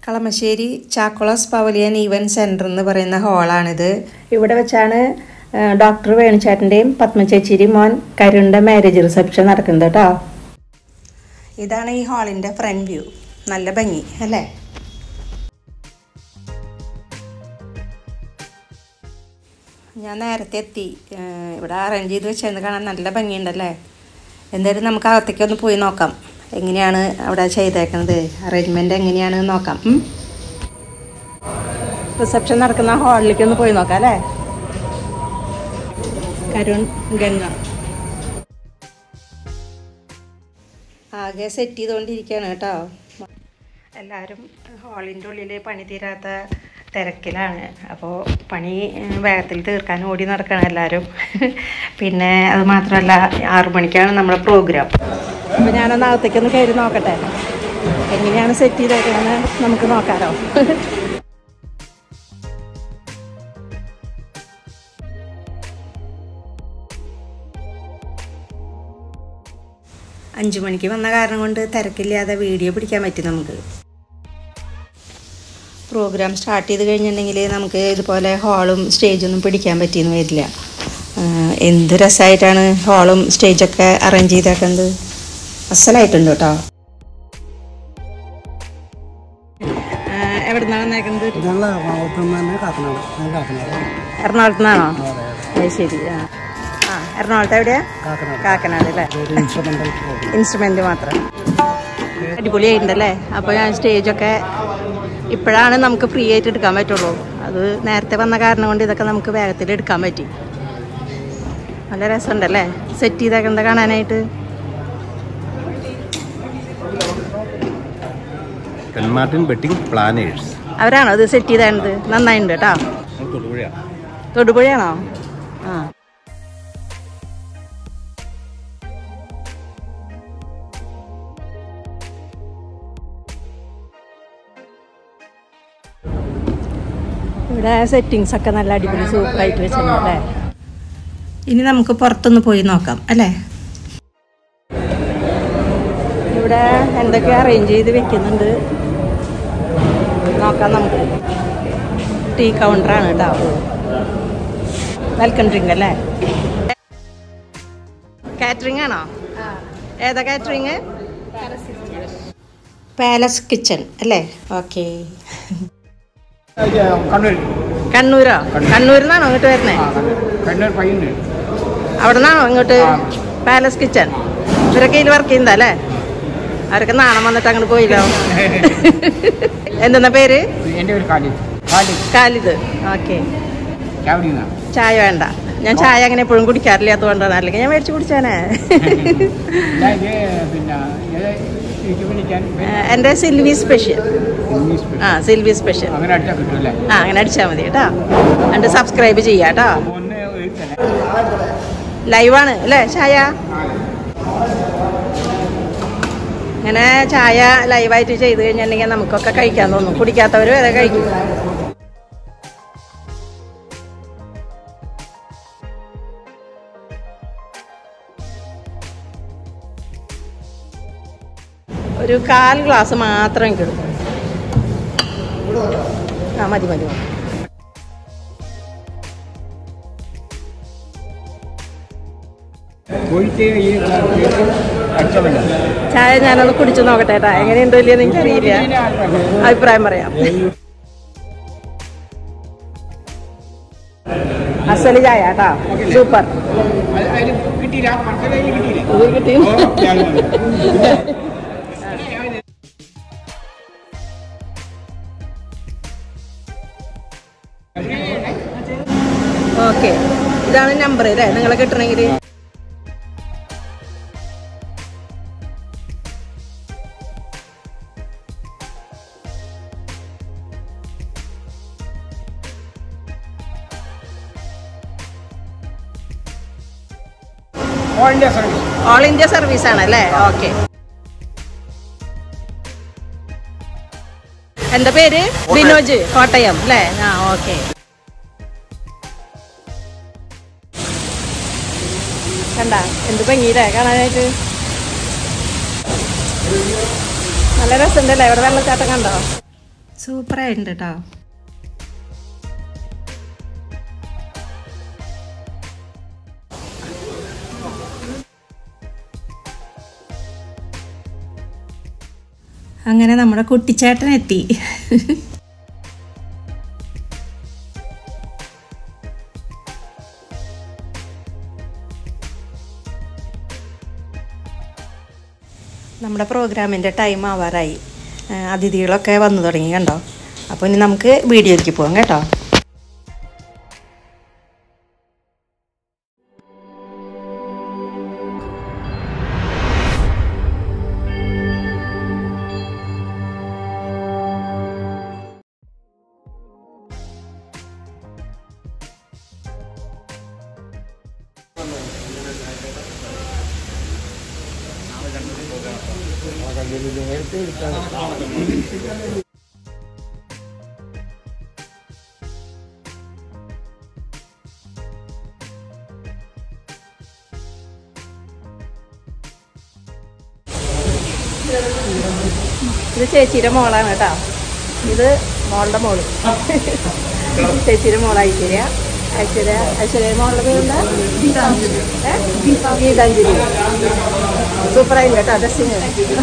Kalamassery Chakolas pavilion event centre എന്ന് പറയുന്ന ഹാളാണിത് ഇവിടെ വെച്ചാണ് ഡോക്ടർ വേണുചേട്ടൻ്റെയും പത്മചേച്ചിരി മോൻ കരുണിൻ്റെ മാരേജ് റിസപ്ഷൻ നടക്കുന്നത് കേട്ടോ ഇതാണ് ഈ ഹാളിൻ്റെ ഫ്രണ്ട് വ്യൂ നല്ല ഭംഗി അല്ലേ ഞാൻ നേരത്തെ എത്തി ഏഹ് ഇവിടെ അറേഞ്ച് ചെയ്ത് വെച്ചതെന്ന് കാണാൻ നല്ല ഭംഗിയുണ്ടല്ലേ എന്തായാലും നമുക്ക് അകത്തേക്ക് ഒന്ന് പോയി നോക്കാം എങ്ങനെയാണ് അവിടെ ചെയ്തേക്കുന്നത് അറേഞ്ച്മെൻറ്റ് എങ്ങനെയാണ് നോക്കാം റിസപ്ഷൻ നടക്കുന്ന ഹാളിലേക്ക് ഒന്ന് പോയി നോക്കാം അല്ലേ കരുൺ ഗംഗ ആകെ സെറ്റ് ചെയ്തുകൊണ്ടിരിക്കുകയാണ് കേട്ടോ എല്ലാവരും ഹാളിൻ്റെ ഉള്ളിൽ പണി തീരാത്ത തിരക്കിലാണ് അപ്പോൾ പണി ഏഹ്, വേഗത്തിൽ തീർക്കാൻ ഓടി നടക്കണം എല്ലാവരും പിന്നെ അത് മാത്രമല്ല ആറു മണിക്കാണ് നമ്മുടെ പ്രോഗ്രാം അപ്പോൾ ഞാനൊന്ന് അകത്തേക്കൊന്ന് കയറി നോക്കട്ടെ എങ്ങനെയാണ് സെറ്റ് ചെയ്തേക്കണമെന്ന് നമുക്ക് നോക്കാമല്ലോ അഞ്ചു മണിക്ക് വന്ന കാരണം കൊണ്ട് തിരക്കില്ലാതെ വീഡിയോ പിടിക്കാൻ പറ്റി നമുക്ക് പ്രോഗ്രാം സ്റ്റാർട്ട് ചെയ്ത് കഴിഞ്ഞിട്ടുണ്ടെങ്കിൽ നമുക്ക് ഇതുപോലെ ഹാളും സ്റ്റേജൊന്നും പിടിക്കാൻ പറ്റിയെന്ന് വരില്ല ആഹ് എന്ത് രസമായിട്ടാണ് ഹാളും സ്റ്റേജൊക്കെ അറേഞ്ച് ചെയ്തേക്കുന്നത് അസലായിട്ടുണ്ട് കേട്ടോ എവിടെ നിന്നാണ് വന്നേക്കുന്നത് ഞങ്ങൾ എറണാകുളത്ത് നിന്ന് തന്നെ കാക്കനാട് ഞാൻ കാക്കനാട് എറണാകുളത്ത് നിന്നാണോ അത് ശരി ആ ആ എറണാകുളത്ത് എവിടെയാ കാക്കനാട് കാക്കനാട് അല്ലേ ഒരു ഇൻസ്ട്രുമെന്റൽ പ്രോഗ്രാം ഇൻസ്ട്രുമെന്റ് മാത്രം അടിപൊളിയായിട്ടുണ്ടല്ലേ അപ്പോൾ ഞാൻ സ്റ്റേജൊക്കെ ഇപ്പോഴാണ് നമുക്ക് ഫ്രീ ആയിട്ട് എടുക്കാൻ പറ്റുള്ളൂ അത് നേരത്തെ വന്ന കാരണം കൊണ്ട് ഇതൊക്കെ നമുക്ക് വേഗത്തിൽ എടുക്കാൻ പറ്റി നല്ല രസമുണ്ടല്ലേ സെറ്റ് ചെയ്തേക്കുന്നത് കാണാനായിട്ട് കൽമാർട്ടിൻ വെഡിങ് പ്ലാനേഴ്സ് അവരാണോ ഇത് സെറ്റ് ചെയ്തത് നന്നായിട്ടുണ്ട് കേട്ടോ തൊടുപുഴയാണ് തൊടുപുഴയാണോ ആ ഇവിടെ സെറ്റിങ്സ് ഒക്കെ നല്ല അടിപൊളി സൂപ്പറായിട്ട് വെച്ചിട്ടുണ്ട് അല്ലേ ഇനി നമുക്ക് പുറത്തൊന്ന് പോയി നോക്കാം അല്ലേ ഇവിടെ എന്തൊക്കെ അറേഞ്ച് ചെയ്ത് വെക്കുന്നുണ്ട് നോക്കാം നമുക്ക് ടീ കൗണ്ടറാണ് കേട്ടോ വെൽക്കം ഡ്രിങ്ക് അല്ലേ കാറ്ററിംഗ് ആണോ ഏതാ കാറ്ററിംഗ് പാലസ് കിച്ചൺ അല്ലേ ഓക്കെ കണ്ണൂർ കണ്ണൂരോ കണ്ണൂരിൽ നിന്നാണോ ഇങ്ങോട്ട് വരുന്നേ കണ്ണൂർ പയ്യന്നൂർ അവിടെ നിന്നാണോ ഇങ്ങോട്ട് പാലസ് കിച്ചൺ ഇവരൊക്കെ ഇതിൽ വർക്ക് ചെയ്യുന്നതാ അല്ലേ അവരൊക്കെ നാണം വന്നിട്ട് അങ്ങോട്ട് പോയില്ലോ എന്തെന്നാ പേര് എൻ്റെ ഒരു കാലിദ് കാലിദ് കാലിത് ഓക്കെ ചാവടിന്നാ ചായ വേണ്ട ഞാൻ ചായ അങ്ങനെ എപ്പോഴും കുടിക്കാറില്ല അതുകൊണ്ടാണ് അല്ലെങ്കിൽ ഞാൻ മേടിച്ച് കുടിച്ചാനേ ഞാൻ ഇത് പിന്നെ ഇത് എനിക്ക് വിളിക്കാൻ ഏഹ്, എൻ്റെ സിൽവി സ്പെഷ്യൽ ഇംഗ്ലീഷ് ആ സിൽവി സ്പെഷ്യൽ അങ്ങനെ അടിച്ചാൽ കിട്ടുമല്ലേ ആ അങ്ങനെ അടിച്ചാൽ മതി കേട്ടോ എന്നിട്ട് സബ്സ്ക്രൈബ് ചെയ്യാം കേട്ടോ ഒന്ന് എഴുത്തല്ലേ ലൈവാണ് അല്ലേ ചായ ഇങ്ങനെ ചായ ലൈവായിട്ട് ചെയ്ത് കഴിഞ്ഞിട്ടുണ്ടെങ്കിൽ നമുക്കൊക്കെ കഴിക്കാൻ തോന്നും കുടിക്കാത്തവർ വരെ കഴിക്കും ഒരു കാൽ ഗ്ലാസ് മാത്രം എനിക്ക് എടുക്കും ആ മതി മതി മതി പോയിട്ട് ഈ അടിച്ചവല്ല ചായ ഞാനൊന്ന് കുടിച്ചു നോക്കട്ടെ ഏട്ടാ എങ്ങനെയുണ്ടോ ഇല്ലയെന്ന് എനിക്കറിയില്ല അഭിപ്രായം പറയാം അസല് ചായ കേട്ടാ സൂപ്പർ അതിൽ കിട്ടിയില്ല മനസ്സിലായി കിട്ടിയില്ല ഇത് കിട്ടി ഓ, ഞാൻ വന്നു. ഓക്കെ ഇതാണ് നമ്പർ അല്ലേ നിങ്ങളെ കിട്ടണമെങ്കിൽ all India service all India service ആണ് അല്ലേ ഓക്കെ എന്താ പേര് ബിനോജ് കോട്ടയം അല്ലേ ആ ഓക്കെ കണ്ട എന്ത് ഭംഗിയില്ലേ കാണാനായിട്ട് നല്ല രസമുണ്ടല്ലേ ഇവിടെ വെള്ളച്ചാട്ടം കണ്ടോ സൂപ്പറായിട്ടുണ്ട് കേട്ടോ അങ്ങനെ നമ്മുടെ കുട്ടിച്ചേട്ടൻ എത്തി നമ്മുടെ പ്രോഗ്രാമിൻ്റെ ടൈം ആവാറായി ആ, അതിഥികളൊക്കെ വന്നു തുടങ്ങി കണ്ടോ അപ്പോൾ ഇനി നമുക്ക് വീഡിയോയിലേക്ക് പോകാം കേട്ടോ ഇത് ചേച്ചിയുടെ മോളാണ് കേട്ടോ ഇത് മോളുടെ മോള് ചേച്ചിയുടെ മോൾ ഐശ്വര്യ ഐശ്വര്യ ഐശ്വര്യ മോളുടെ പേരുണ്ട് ഏ? ഗീതാഞ്ജലി സൂപ്പറായി കേട്ടോ ഡ്രസ്സിങ്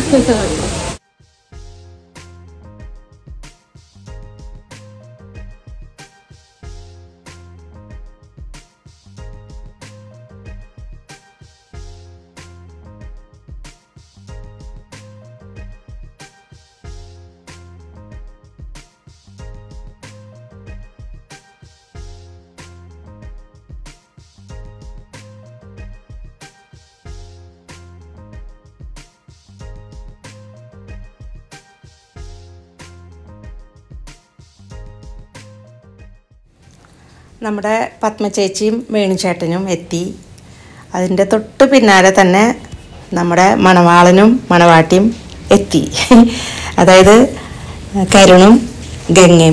നമ്മുടെ പത്മ ചേച്ചിയും വേണുചേട്ടനും എത്തി അതിൻ്റെ തൊട്ട് പിന്നാലെ തന്നെ നമ്മുടെ മണവാളനും മണവാട്ടിയും എത്തി അതായത് കരുണും ഗംഗയും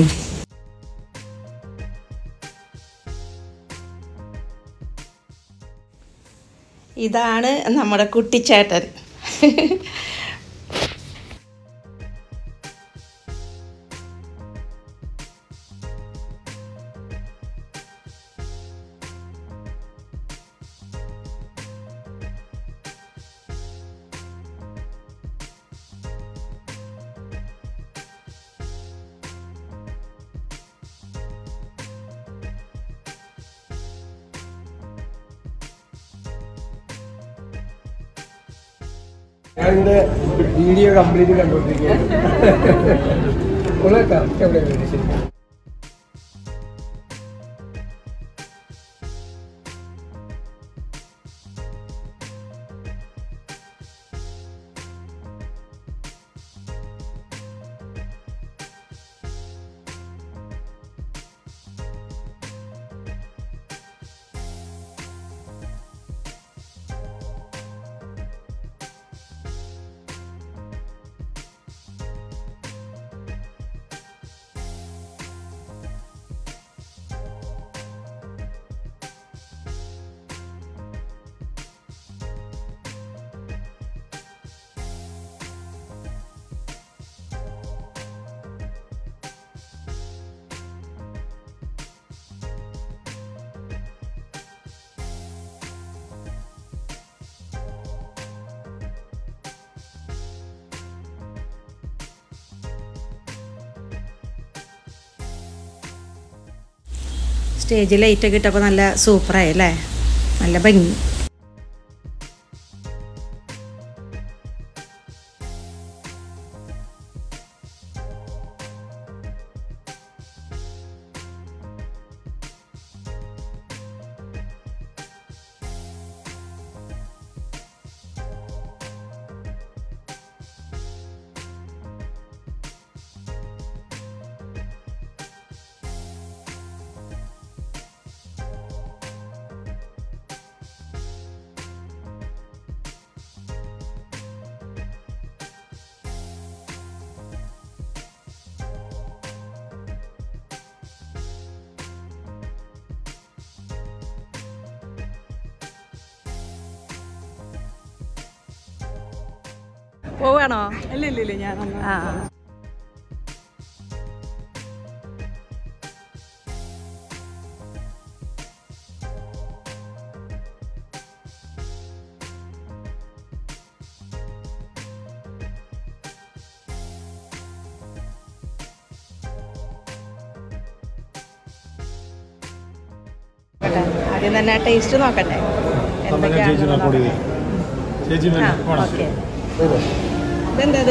ഇതാണ് നമ്മുടെ കുട്ടിച്ചേട്ടൻ ഞാനിവിടെ വീഡിയോ കംപ്ലീറ്റ് കണ്ടുകൊണ്ടിരിക്കുകയാണ് കറക്റ്റ് എവിടെ ശരി സ്റ്റേജ് ലൈറ്റൊക്കെ ഇട്ടപ്പോൾ നല്ല സൂപ്പറായി അല്ലേ നല്ല ഭംഗി പോവാണോ ഇല്ല ഇല്ല ഇല്ല ഞാനൊന്ന് ആ ആദ്യം തന്നെ ടേസ്റ്റ് നോക്കട്ടെ എന്തൊക്കെയാണെന്ന് നോക്കട്ടെ. ചേച്ചി ആ ഓക്കെ ഇതെന്തത്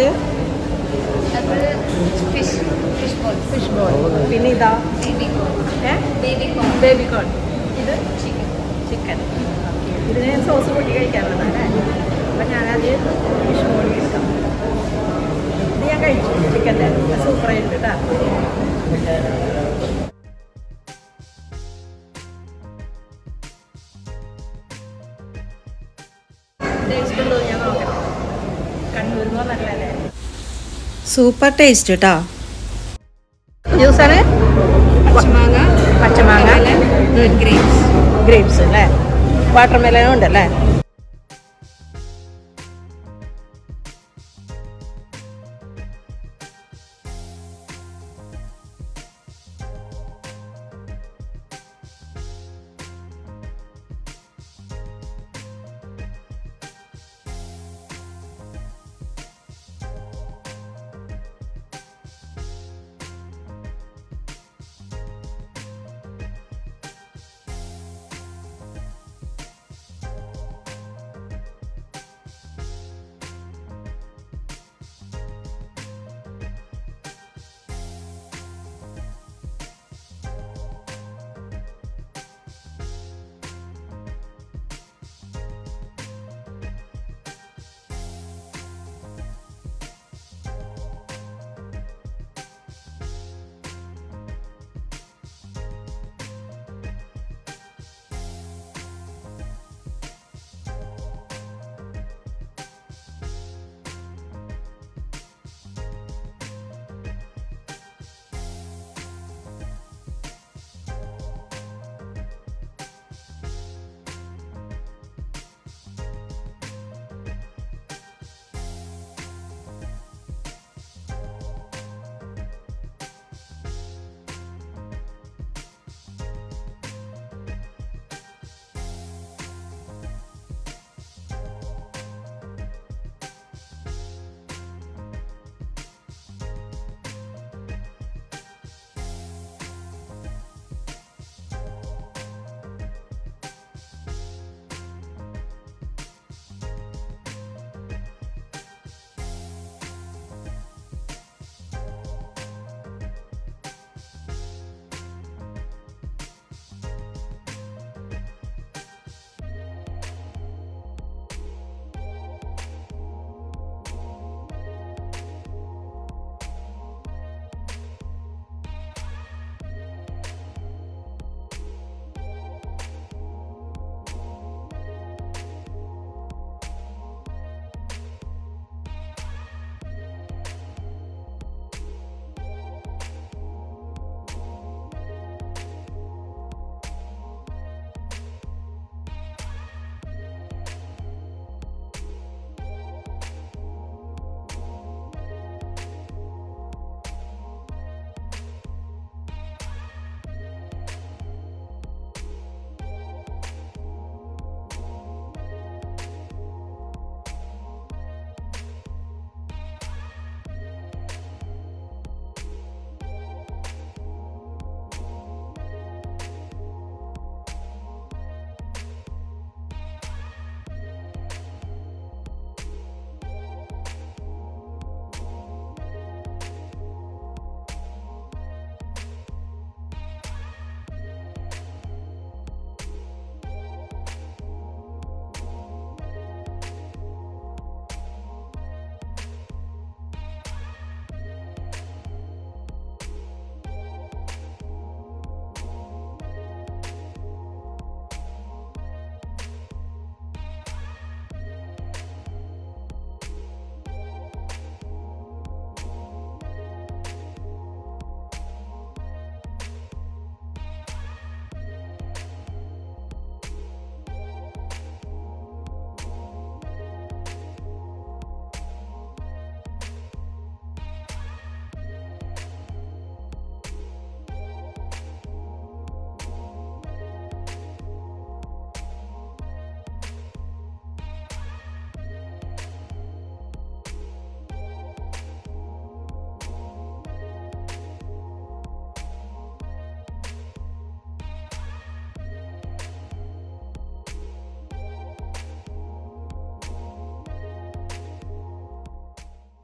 fish fish ball fish ball പിന്നെ ഇതാ ബേബി കോൺ ഏ ബേബി കോൺ ബേബി കോൺ ഇത് ചിക്കൻ ചിക്കൻ ഇതിന് സോസ് കൂട്ടി കഴിക്കാനുള്ളതാണ് അപ്പം ഞാനത് ഫിഷ് ബോൾ എടുക്കാം ഇത് ഞാൻ കഴിച്ചു ചിക്കൻ്റെ സൂപ്പറായിട്ട് കേട്ടോ ടേസ്റ്റ് ഉണ്ടോ ഞാൻ നോക്കട്ടെ കണ്ണൂരിൽ നിന്ന് വന്നല്ലേ സൂപ്പർ ടേസ്റ്റ് കേട്ടോ ജ്യൂസാണ് പച്ചമാങ്ങ പച്ചമാങ്ങ ഗ്രേപ്സ് ഗ്രേപ്സ് അല്ലേ വാട്ടർ മെലനും ഉണ്ട് അല്ലേ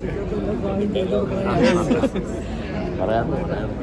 പറയാറുണ്ട് പറയാറുണ്ട്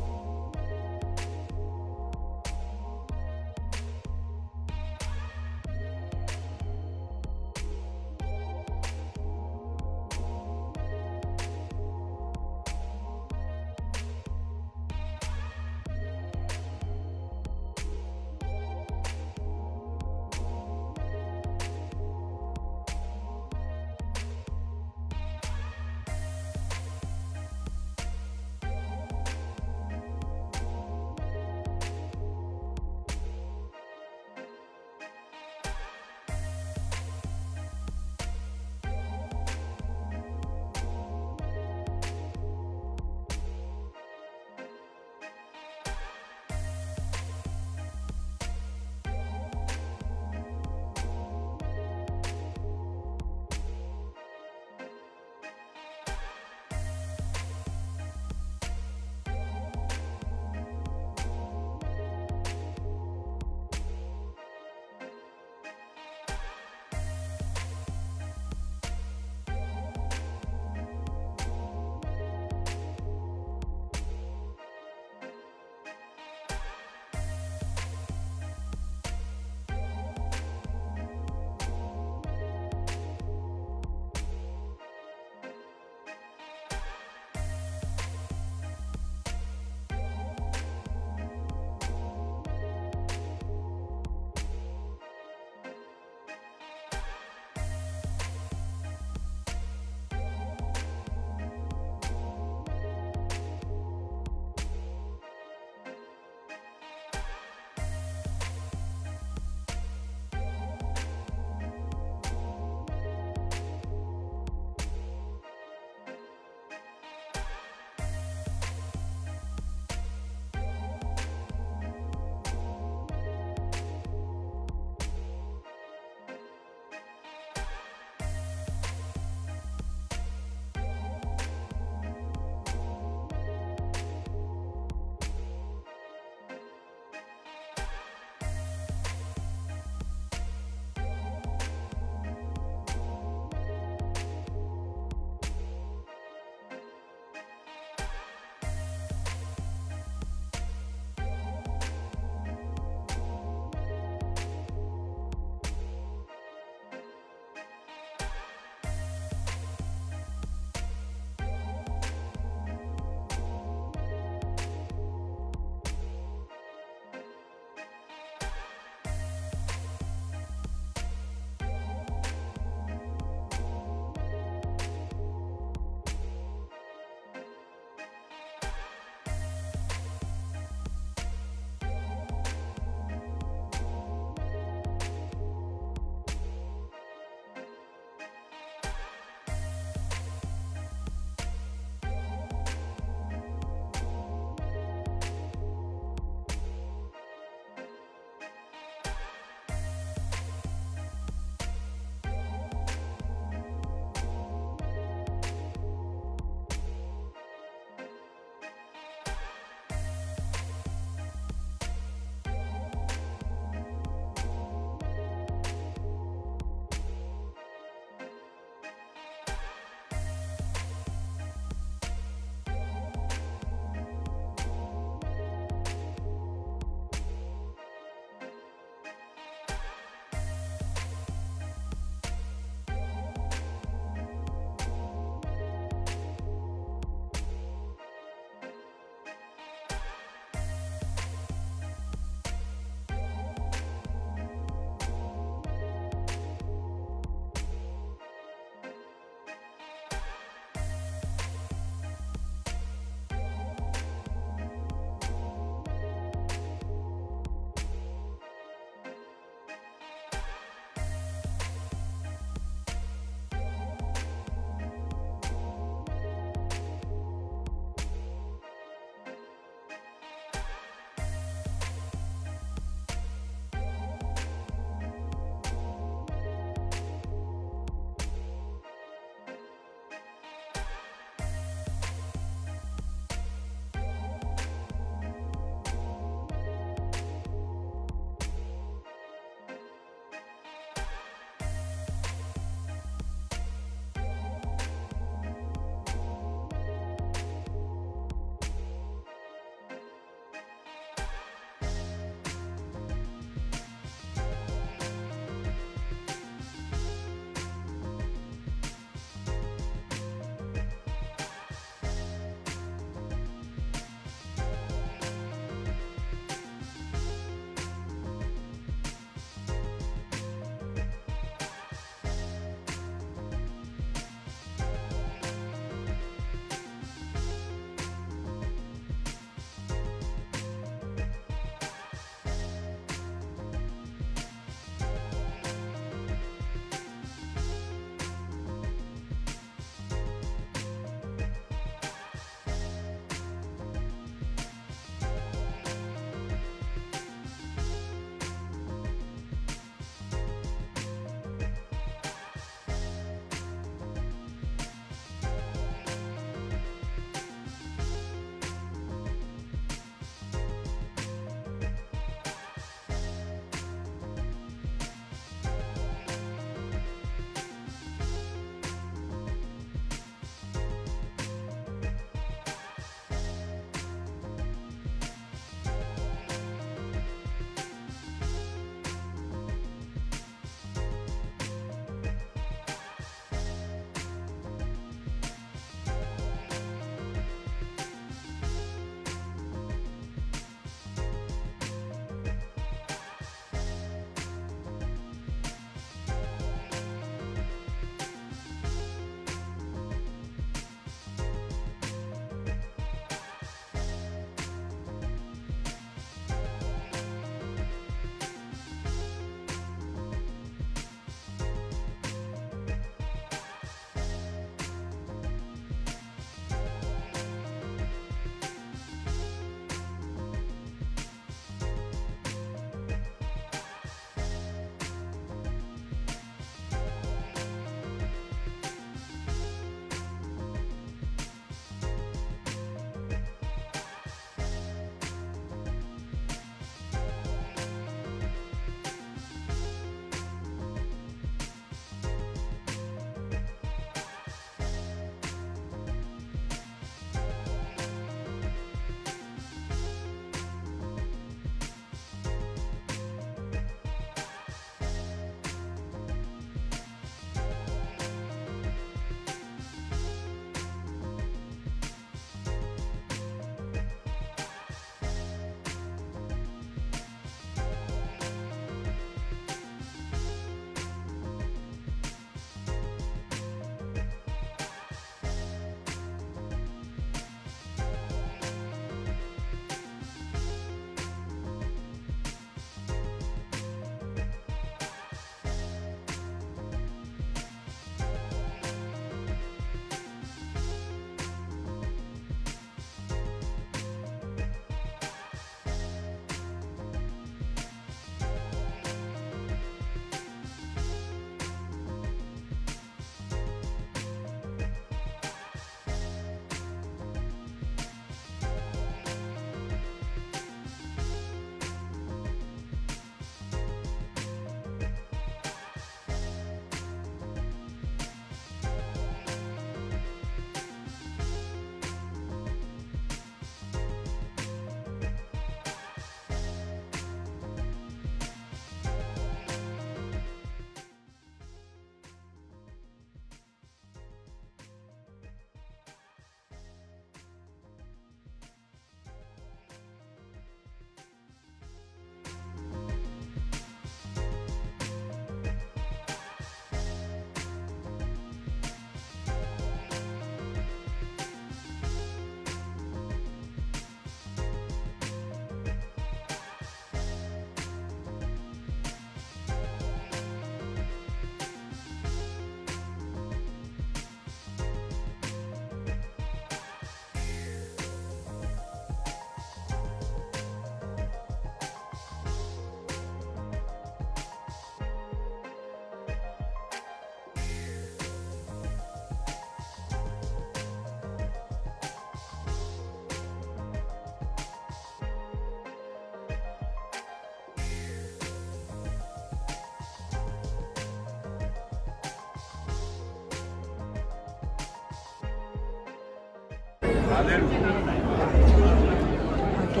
ഓക്കെ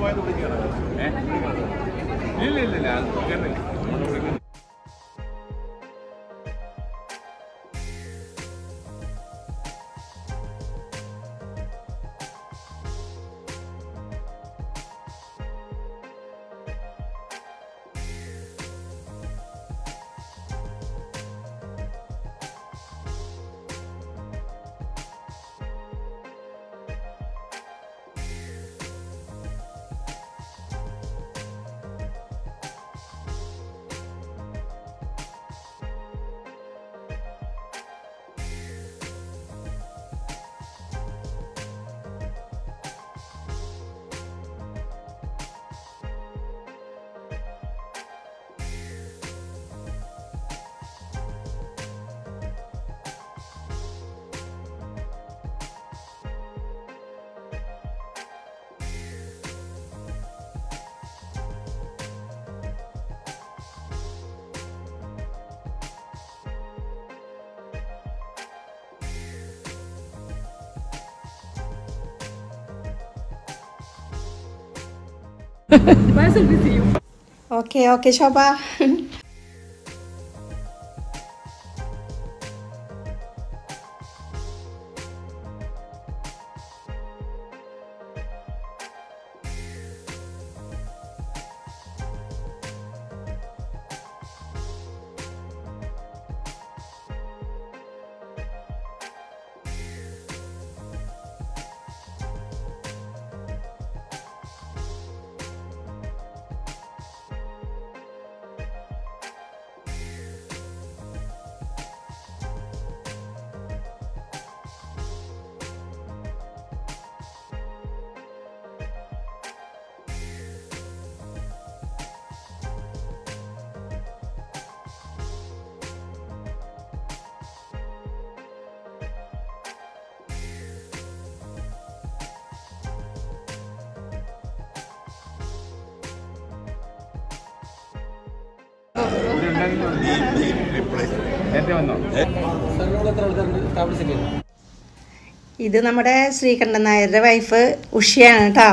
ഇല്ല ഇല്ല ഇല്ല ഓക്കെ ഓക്കെ ശോഭ നേരത്തെ വന്നോ ഇത് നമ്മുടെ ശ്രീകണ്ഠൻ നായരുടെ വൈഫ് ഉഷിയാണ് കേട്ടോ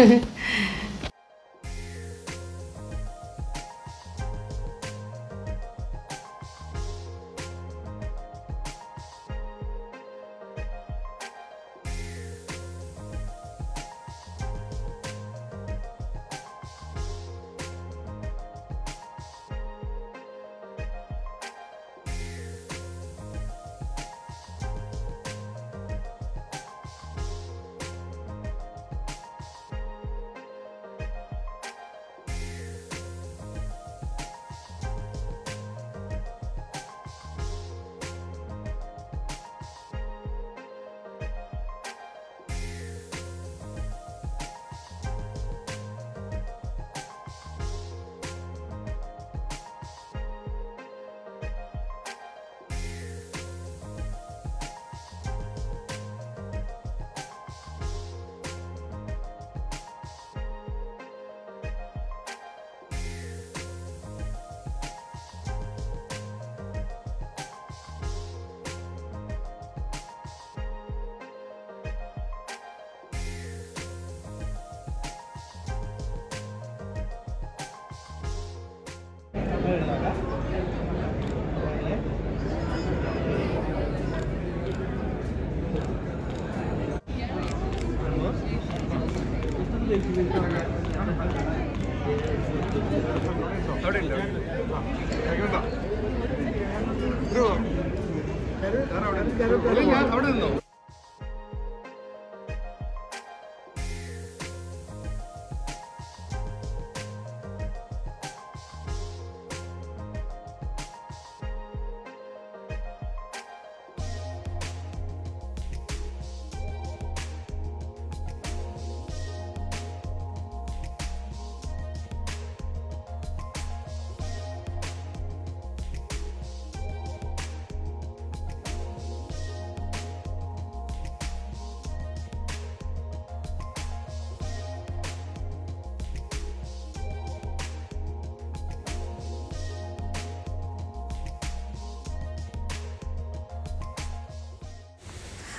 അവിടെ നിന്നോ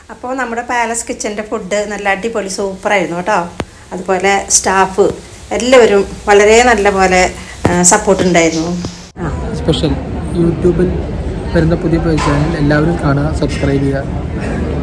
അപ്പോൾ നമ്മുടെ പാലസ് കിച്ചൻ്റെ ഫുഡ് നല്ല അടിപൊളി സൂപ്പറായിരുന്നു കേട്ടോ അതുപോലെ സ്റ്റാഫ് എല്ലാവരും വളരെ നല്ല പോലെ സപ്പോർട്ട് ഉണ്ടായിരുന്നു സ്പെഷ്യൽ യൂട്യൂബിൽ വരുന്ന പുതിയ ചാനൽ എല്ലാവരും കാണുക സബ്സ്ക്രൈബ് ചെയ്യുക